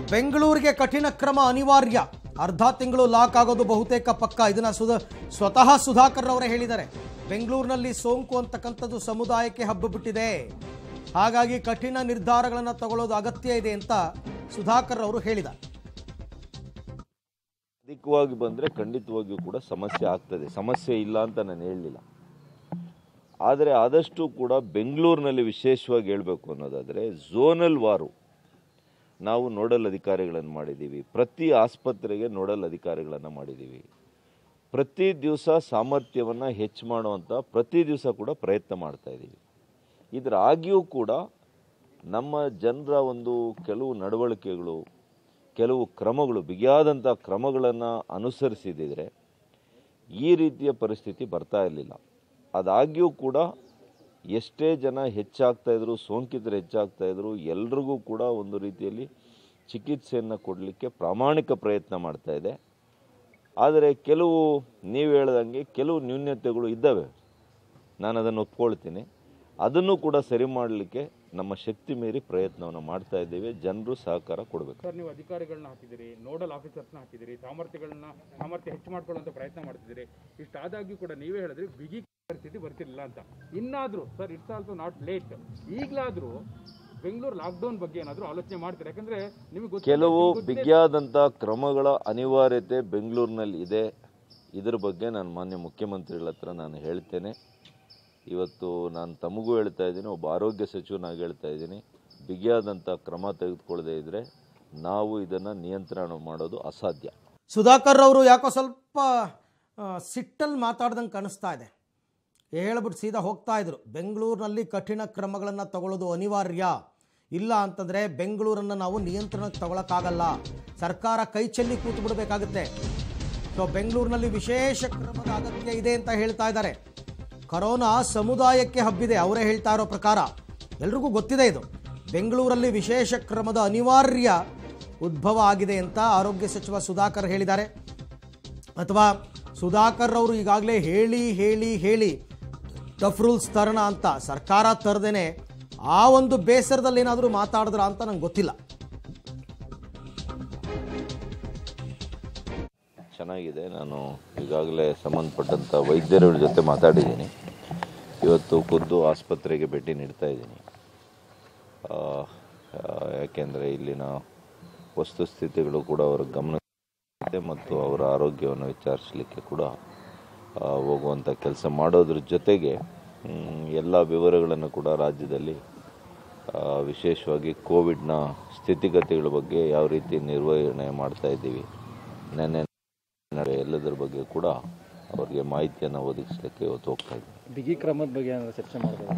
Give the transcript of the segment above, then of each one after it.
ಬೆಂಗಳೂರಿಗೆ ಕಠಿಣ ಕ್ರಮ ಅನಿವಾರ್ಯ ಅರ್ಧ ತಿಂಗಳು ಲಾಕ್ ಆಗೋದು ಬಹುತೇಕ ಪಕ್ಕ ಇದನ್ನ ಸುಧಾ ಸ್ವತಃ ಸುಧಾಕರ್ ಅವರೇ ಹೇಳಿದ್ದಾರೆ ಬೆಂಗಳೂರಿನಲ್ಲಿ ಸೋಂಕು ಅಂತಕ್ಕಂಥದ್ದು ಸಮುದಾಯಕ್ಕೆ ಹಬ್ಬಬಿಟ್ಟಿದೆ ಹಾಗಾಗಿ ಕಠಿಣ ನಿರ್ಧಾರಗಳನ್ನು ತಗೊಳ್ಳೋದು ಅಗತ್ಯ ಇದೆ ಅಂತ ಸುಧಾಕರ್ ಅವರು ಹೇಳಿದ್ದಾರೆ ಅಧಿಕವಾಗಿ ಬಂದರೆ ಖಂಡಿತವಾಗಿಯೂ ಕೂಡ ಸಮಸ್ಯೆ ಆಗ್ತದೆ ಸಮಸ್ಯೆ ಇಲ್ಲ ಅಂತ ನಾನು ಹೇಳಲಿಲ್ಲ ಆದರೆ ಆದಷ್ಟು ಕೂಡ ಬೆಂಗಳೂರಿನಲ್ಲಿ ವಿಶೇಷವಾಗಿ ಹೇಳಬೇಕು ಅನ್ನೋದಾದರೆ ಝೋನಲ್ ವಾರು ನಾವು ನೋಡಲ್ ಅಧಿಕಾರಿಗಳನ್ನು ಮಾಡಿದ್ದೀವಿ ಪ್ರತಿ ಆಸ್ಪತ್ರೆಗೆ ನೋಡಲ್ ಅಧಿಕಾರಿಗಳನ್ನು ಮಾಡಿದ್ದೀವಿ ಪ್ರತಿ ದಿವಸ ಸಾಮರ್ಥ್ಯವನ್ನು ಹೆಚ್ಚು ಮಾಡುವಂಥ ಪ್ರತಿ ದಿವಸ ಕೂಡ ಪ್ರಯತ್ನ ಮಾಡ್ತಾ ಇದ್ದೀವಿ ಇದರ ಆಗಿಯೂ ಕೂಡ ನಮ್ಮ ಜನರ ಒಂದು ಕೆಲವು ನಡವಳಿಕೆಗಳು ಕೆಲವು ಕ್ರಮಗಳು ಬಿಗಿಯಾದಂಥ ಕ್ರಮಗಳನ್ನು ಅನುಸರಿಸಿದಿದ್ರೆ ಈ ರೀತಿಯ ಪರಿಸ್ಥಿತಿ ಬರ್ತಾ ಇರಲಿಲ್ಲ ಅದಾಗ್ಯೂ ಕೂಡ ಎಷ್ಟೇ ಜನ ಹೆಚ್ಚಾಗ್ತಾ ಇದ್ರು ಸೋಂಕಿತರು ಹೆಚ್ಚಾಗ್ತಾ ಇದ್ರು ಎಲ್ರಿಗೂ ಕೂಡ ಒಂದು ರೀತಿಯಲ್ಲಿ ಚಿಕಿತ್ಸೆಯನ್ನು ಕೊಡಲಿಕ್ಕೆ ಪ್ರಾಮಾಣಿಕ ಪ್ರಯತ್ನ ಮಾಡ್ತಾ ಇದೆ ಆದರೆ ಕೆಲವು ನೀವು ಹೇಳ್ದಂಗೆ ಕೆಲವು ನ್ಯೂನ್ಯತೆಗಳು ಇದ್ದಾವೆ ನಾನು ಅದನ್ನು ಒಪ್ಕೊಳ್ತೀನಿ ಅದನ್ನು ಕೂಡ ಸರಿ ಮಾಡಲಿಕ್ಕೆ ನಮ್ಮ ಶಕ್ತಿ ಮೀರಿ ಪ್ರಯತ್ನವನ್ನು ಮಾಡ್ತಾ ಇದ್ದೇವೆ ಜನರು ಸಹಕಾರ ಕೊಡಬೇಕು ಸರ್ ನೀವು ಅಧಿಕಾರಿಗಳನ್ನ ಹಾಕಿದ್ದೀರಿ ನೋಡಲ್ ಆಫೀಸರ್ಸ್ನ ಹಾಕಿದ್ದೀರಿ ಸಾಮರ್ಥ್ಯಗಳನ್ನ ಸಾಮರ್ಥ್ಯ ಹೆಚ್ಚು ಮಾಡ್ಕೊಳ್ಳುವಂತ ಪ್ರಯತ್ನ ಮಾಡ್ತಿದ್ದೀರಿ ಇಷ್ಟಾದಾಗ್ಯೂ ಕೂಡ ನೀವೇ ಹೇಳಿದ್ರಿ ಬಿಗಿ ಪರಿಸ್ಥಿತಿ ಬರ್ತಿರ್ಲಿಲ್ಲ ಅಂತ ಇನ್ನಾದ್ರೂ sir it's also not late ಈಗಲಾದ್ರೂ ಬೆಂಗಳೂರು ಲಾಕ್ಡೌನ್ ಬಗ್ಗೆ ಏನಾದರೂ ಆಲೋಚನೆ ಮಾಡ್ತೀರಾ ಯಾಕಂದ್ರೆ ನಿಮಗೆ ಗೊತ್ತಿದೆ- ಕೆಲವು ನಿಮ್ಗೆ ಗೊತ್ತಿದೆ- ಬಿಗಿಯಾದಂಥ ಕ್ರಮಗಳ ಅನಿವಾರ್ಯತೆ ಬೆಂಗಳೂರಿನಲ್ಲಿ ಇದೆ ಇದ್ರ ಬಗ್ಗೆ ನಾನು ಮಾನ್ಯ ಮುಖ್ಯಮಂತ್ರಿಗಳ ಹತ್ರ ನಾನು ಹೇಳ್ತೇನೆ ಇವತ್ತು ನಾನು ತಮಗೂ ಹೇಳ್ತಾ ಇದ್ದೀನಿ ಒಬ್ಬ ಆರೋಗ್ಯ ಸಚಿವನಾಗಿ ಹೇಳ್ತಾ ಇದ್ದೀನಿ ಬಿಗಿಯಾದಂಥ ಕ್ರಮ ತೆಗೆದುಕೊಳ್ಳದೆ ಇದ್ದರೆ ನಾವು ಇದನ್ನು ನಿಯಂತ್ರಣ ಮಾಡೋದು ಅಸಾಧ್ಯ ಸುಧಾಕರ್ ಅವರು ಯಾಕೋ ಸ್ವಲ್ಪ ಸಿಟ್ಟಲ್ಲಿ ಮಾತಾಡ್ದಂಗೆ ಕಾಣಿಸ್ತಾ ಇದೆ ಹೇಳ್ಬಿಟ್ಟು ಸೀದಾ ಹೋಗ್ತಾ ಇದ್ರು ಬೆಂಗಳೂರಿನಲ್ಲಿ ಕಠಿಣ ಕ್ರಮಗಳನ್ನು ತಗೊಳ್ಳೋದು ಅನಿವಾರ್ಯ ಇಲ್ಲ ಅಂತಂದರೆ ಬೆಂಗಳೂರನ್ನು ನಾವು ನಿಯಂತ್ರಣಕ್ಕೆ ತಗೊಳಕ್ಕಾಗಲ್ಲ ಸರ್ಕಾರ ಕೈ ಚೆಲ್ಲಿ ಕೂತು ಬಿಡಬೇಕಾಗುತ್ತೆ ಸೊ ಬೆಂಗಳೂರಿನಲ್ಲಿ ವಿಶೇಷ ಕ್ರಮದ ಅಗತ್ಯ ಇದೆ ಅಂತ ಹೇಳ್ತಾ ಇದ್ದಾರೆ ಕರೋನಾ ಸಮುದಾಯಕ್ಕೆ ಹಬ್ಬಿದೆ ಅವರೇ ಹೇಳ್ತಾ ಇರೋ ಪ್ರಕಾರ ಎಲ್ರಿಗೂ ಗೊತ್ತಿದೆ ಇದು ಬೆಂಗಳೂರಲ್ಲಿ ವಿಶೇಷ ಕ್ರಮದ ಅನಿವಾರ್ಯ ಉದ್ಭವ ಆಗಿದೆ ಅಂತ ಆರೋಗ್ಯ ಸಚಿವ ಸುಧಾಕರ್ ಹೇಳಿದ್ದಾರೆ ಅಥವಾ ಸುಧಾಕರ್ ಅವರು ಈಗಾಗಲೇ ಹೇಳಿ ಹೇಳಿ ಹೇಳಿ ಟಫ್ ರೂಲ್ಸ್ ತರೋಣ ಅಂತ ಸರ್ಕಾರ ತರದೇನೆ ಆ ಒಂದು ಬೇಸರದಲ್ಲಿ ಏನಾದರೂ ಮಾತಾಡಿದ್ರ ಅಂತ ನಂಗೆ ಗೊತ್ತಿಲ್ಲ ಚೆನ್ನಾಗಿದೆ ನಾನು ಈಗಾಗಲೇ ಸಂಬಂಧಪಟ್ಟಂಥ ವೈದ್ಯರ ಜೊತೆ ಮಾತಾಡಿದ್ದೀನಿ ಇವತ್ತು ಖುದ್ದು ಆಸ್ಪತ್ರೆಗೆ ಭೇಟಿ ನೀಡ್ತಾ ಇದ್ದೀನಿ ಆ, ಆ, ಯಾಕೆಂದರೆ ಇಲ್ಲಿನ ವಸ್ತುಸ್ಥಿತಿಗಳು ಕೂಡ ಅವರ ಗಮನ ಇದೆ ಮತ್ತು ಅವರ ಆರೋಗ್ಯವನ್ನು ವಿಚಾರಿಸಲಿಕ್ಕೆ ಕೂಡ ಆ, ಹೋಗುವಂಥ ಕೆಲಸ ಮಾಡೋದ್ರ ಜೊತೆಗೆ ಎಲ್ಲ ವಿವರಗಳನ್ನು ಕೂಡ ರಾಜ್ಯದಲ್ಲಿ ಆ, ವಿಶೇಷವಾಗಿ ಕೋವಿಡ್ನ ಸ್ಥಿತಿಗತಿಗಳ ಬಗ್ಗೆ ಯಾವ ರೀತಿ ನಿರ್ವಹಣೆ ಮಾಡ್ತಾ ಇದ್ದೀವಿ ನೆನ್ನೆ ನಡೆ ಎಲ್ಲದರ ಬಗ್ಗೆ ಕೂಡ ಅವರಿಗೆ ಮಾಹಿತಿಯನ್ನು ಒದಗಿಸಲಿಕ್ಕೆ ಇವತ್ತು ಹೋಗ್ತಾ ಇದ್ದೀವಿ ಬಿಗಿ ಕ್ರಮದ ಬಗ್ಗೆ ಏನಾದ್ರು ಚರ್ಚೆ ಮಾಡ್ಬೋದು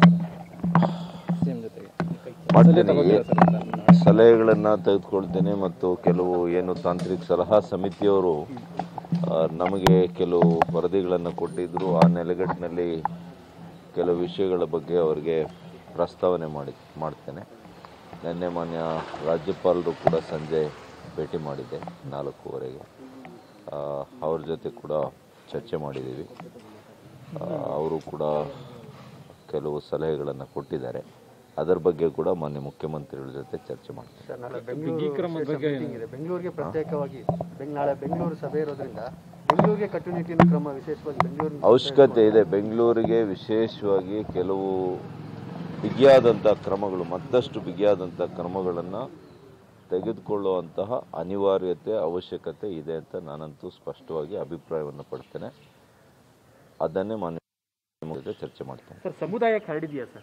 ಸಿಎಂ ಜೊತೆಗೆ ಮಾಡ್ತೇನೆ ಸಲಹೆಗಳನ್ನು ತೆಗೆದುಕೊಳ್ತೇನೆ ಮತ್ತು ಕೆಲವು ಏನು ತಾಂತ್ರಿಕ ಸಲಹಾ ಸಮಿತಿಯವರು ಆ, ನಮಗೆ ಕೆಲವು ವರದಿಗಳನ್ನು ಕೊಟ್ಟಿದ್ದರು ಆ ನೆಲೆಗಟ್ಟಿನಲ್ಲಿ ಕೆಲವು ವಿಷಯಗಳ ಬಗ್ಗೆ ಅವರಿಗೆ ಪ್ರಸ್ತಾವನೆ ಮಾಡಿ ಮಾಡ್ತೇನೆ ನಿನ್ನೆ ಮಾನ್ಯ ರಾಜ್ಯಪಾಲರು ಕೂಡ ಸಂಜೆ ಭೇಟಿ ಮಾಡಿದ್ದೆ ನಾಲ್ಕೂವರೆಗೆ ಆ, ಅವ್ರ ಜೊತೆ ಕೂಡ ಚರ್ಚೆ ಮಾಡಿದ್ದೀವಿ ಆ, ಅವರು ಕೂಡ ಕೆಲವು ಸಲಹೆಗಳನ್ನು ಕೊಟ್ಟಿದ್ದಾರೆ ಅದರ ಬಗ್ಗೆ ಕೂಡ ಮಾನ್ಯ ಮುಖ್ಯಮಂತ್ರಿಗಳ ಜೊತೆ ಚರ್ಚೆ ಮಾಡ್ತೀನಿ ನಾಳೆ ಬೆಂಗಳೂರು meeting ಇದೆ ಬೆಂಗಳೂರಿಗೆ ಪ್ರತ್ಯೇಕವಾಗಿ ಬೆಂಗ್- ನಾಳೆ ಬೆಂಗಳೂರು ಸಭೆ ಇರೋದ್ರಿಂದ ಬೆಂಗಳೂರಿಗೆ ಕಟ್ಟುನಿಟ್ಟಿನ ಕ್ರಮ ವಿಶೇಷವಾಗಿ ಬೆಂಗಳೂರಿನ ಅವಶ್ಯಕತೆ ಇದೆ ಬೆಂಗಳೂರಿಗೆ ವಿಶೇಷವಾಗಿ ಕೆಲವು ಬಿಗಿಯಾದಂಥ ಕ್ರಮಗಳು ಮತ್ತಷ್ಟು ಬಿಗಿಯಾದಂಥ ಕ್ರಮಗಳನ್ನು ತೆಗೆದುಕೊಳ್ಳುವಂತಹ ಅನಿವಾರ್ಯತೆ ಅವಶ್ಯಕತೆ ಇದೆ ಅಂತ ನಾನಂತೂ ಸ್ಪಷ್ಟವಾಗಿ ಅಭಿಪ್ರಾಯವನ್ನು ಪಡ್ತೇನೆ ಅದನ್ನೇ ಮಾನ್ಯ ಜೊತೆ ಚರ್ಚೆ ಮಾಡ್ತೇನೆ ಸರ್ ಸಮುದಾಯಕ್ಕೆ ಹರಡಿದೆಯಾ ಸರ್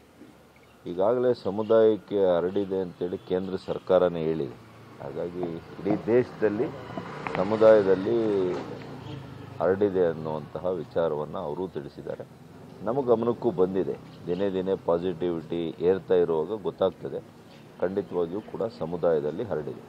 ಈಗಾಗಲೇ ಸಮುದಾಯಕ್ಕೆ ಹರಡಿದೆ ಅಂತೇಳಿ ಕೇಂದ್ರ ಸರ್ಕಾರನೇ ಹೇಳಿದೆ ಹಾಗಾಗಿ ಇಡೀ ದೇಶದಲ್ಲಿ ಸಮುದಾಯದಲ್ಲಿ ಹರಡಿದೆ ಅನ್ನುವಂತಹ ವಿಚಾರವನ್ನು ಅವರೂ ತಿಳಿಸಿದ್ದಾರೆ ನಮ್ಮ ಗಮನಕ್ಕೂ ಬಂದಿದೆ ದಿನೇ ದಿನೇ ಪಾಸಿಟಿವಿಟಿ ಏರ್ತಾ ಇರುವಾಗ ಗೊತ್ತಾಗ್ತದೆ ಖಂಡಿತವಾಗಿಯೂ ಕೂಡ ಸಮುದಾಯದಲ್ಲಿ ಹರಡಿದೆ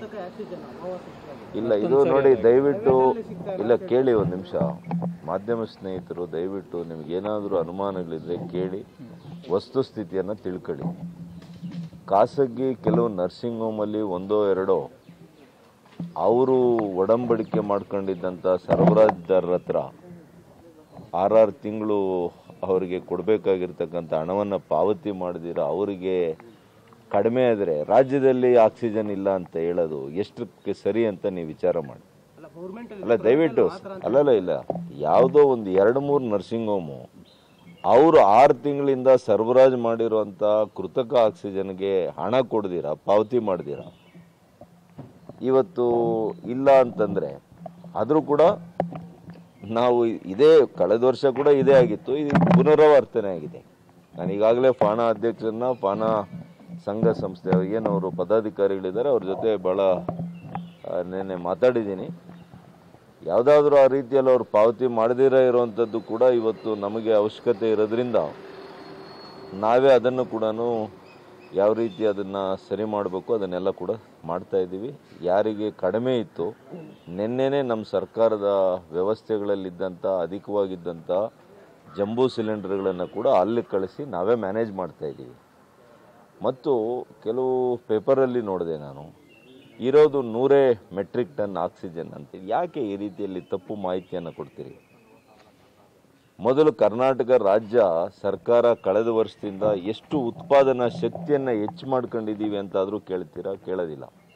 ಇಲ್ಲ ಇದು ನೋಡಿ ದಯವಿಟ್ಟು ಇಲ್ಲ ಕೇಳಿ ಒಂದು ನಿಮಿಷ ಮಾಧ್ಯಮ ಸ್ನೇಹಿತರು ದಯವಿಟ್ಟು ನಿಮ್ಗೇನಾದರೂ ಅನುಮಾನಗಳಿದ್ರೆ ಕೇಳಿ ವಸ್ತುಸ್ಥಿತಿಯನ್ನು ತಿಳ್ಕೊಳ್ಳಿ ಖಾಸಗಿ ಕೆಲವು ನರ್ಸಿಂಗ್ ಹೋಮಲ್ಲಿ ಒಂದೋ ಎರಡೋ ಅವರು ಒಡಂಬಡಿಕೆ ಮಾಡ್ಕೊಂಡಿದ್ದಂಥ ಸರಬರಾಜುದಾರರ ಹತ್ರ ಆರಾರು ತಿಂಗಳು ಅವರಿಗೆ ಕೊಡಬೇಕಾಗಿರ್ತಕ್ಕಂಥ ಹಣವನ್ನು ಪಾವತಿ ಮಾಡದಿರ ಅವರಿಗೆ ಕಡಿಮೆ ಆದರೆ ರಾಜ್ಯದಲ್ಲಿ ಆಕ್ಸಿಜನ್ ಇಲ್ಲ ಅಂತ ಹೇಳೋದು ಎಷ್ಟಕ್ಕೆ ಸರಿ ಅಂತ ನೀವು ವಿಚಾರ ಮಾಡಿ ಅಲ್ಲ ದಯವಿಟ್ಟು ಅಲ್ಲಲ್ಲ ಇಲ್ಲ ಯಾವುದೋ ಒಂದು ಎರಡು ಮೂರು ನರ್ಸಿಂಗ್ ಹೋಮು ಅವರು ಆರು ತಿಂಗಳಿಂದ ಸರಬರಾಜು ಮಾಡಿರುವಂಥ ಕೃತಕ ಆಕ್ಸಿಜನ್ಗೆ ಹಣ ಕೊಡ್ದಿರ ಪಾವತಿ ಮಾಡ್ದಿರ ಇವತ್ತು ಇಲ್ಲ ಅಂತಂದರೆ ಆದರೂ ಕೂಡ ನಾವು ಇದೇ ಕಳೆದ ವರ್ಷ ಕೂಡ ಇದೇ ಆಗಿತ್ತು ಇದು ಪುನರಾವರ್ತನೆ ಆಗಿದೆ ನಾನು ಈಗಾಗಲೇ ಫಾಣ ಅಧ್ಯಕ್ಷರನ್ನ ಫಾಣ ಸಂಘ ಸಂಸ್ಥೆ ಏನವರು ಪದಾಧಿಕಾರಿಗಳಿದ್ದಾರೆ ಅವ್ರ ಜೊತೆ ಭಾಳ ಆ, ನೆನ್ನೆ ಮಾತಾಡಿದ್ದೀನಿ ಯಾವುದಾದ್ರೂ ಆ ರೀತಿಯಲ್ಲಿ ಅವ್ರು ಪಾವತಿ ಮಾಡದಿರ ಇರುವಂಥದ್ದು ಕೂಡ ಇವತ್ತು ನಮಗೆ ಅವಶ್ಯಕತೆ ಇರೋದ್ರಿಂದ ನಾವೇ ಅದನ್ನು ಕೂಡ ಯಾವ ರೀತಿ ಅದನ್ನು ಸರಿ ಮಾಡಬೇಕು ಅದನ್ನೆಲ್ಲ ಕೂಡ ಮಾಡ್ತಾ ಇದ್ದೀವಿ ಯಾರಿಗೆ ಕಡಿಮೆ ಇತ್ತು ನಿನ್ನೆನೇ ನಮ್ಮ ಸರ್ಕಾರದ ವ್ಯವಸ್ಥೆಗಳಲ್ಲಿದ್ದಂಥ ಅಧಿಕವಾಗಿದ್ದಂಥ ಜಂಬೂ ಸಿಲಿಂಡರ್ಗಳನ್ನು ಕೂಡ ಅಲ್ಲಿ ಕಳಿಸಿ ನಾವೇ ಮ್ಯಾನೇಜ್ ಮಾಡ್ತಾ ಇದ್ದೀವಿ ಮತ್ತು ಕೆಲವು ಪೇಪರಲ್ಲಿ ನೋಡಿದೆ ನಾನು ಇರೋದು ನೂರೇ ಮೆಟ್ರಿಕ್ ಟನ್ ಆಕ್ಸಿಜನ್ ಅಂತ ಯಾಕೆ ಈ ರೀತಿಯಲ್ಲಿ ತಪ್ಪು ಮಾಹಿತಿಯನ್ನು ಕೊಡ್ತೀರಿ ಮೊದಲು ಕರ್ನಾಟಕ ರಾಜ್ಯ ಸರ್ಕಾರ ಕಳೆದ ವರ್ಷದಿಂದ ಎಷ್ಟು ಉತ್ಪಾದನಾ ಶಕ್ತಿಯನ್ನು ಹೆಚ್ಚು ಮಾಡ್ಕೊಂಡಿದ್ದೀವಿ ಅಂತಾದರೂ ಕೇಳ್ತೀರಾ ಕೇಳೋದಿಲ್ಲ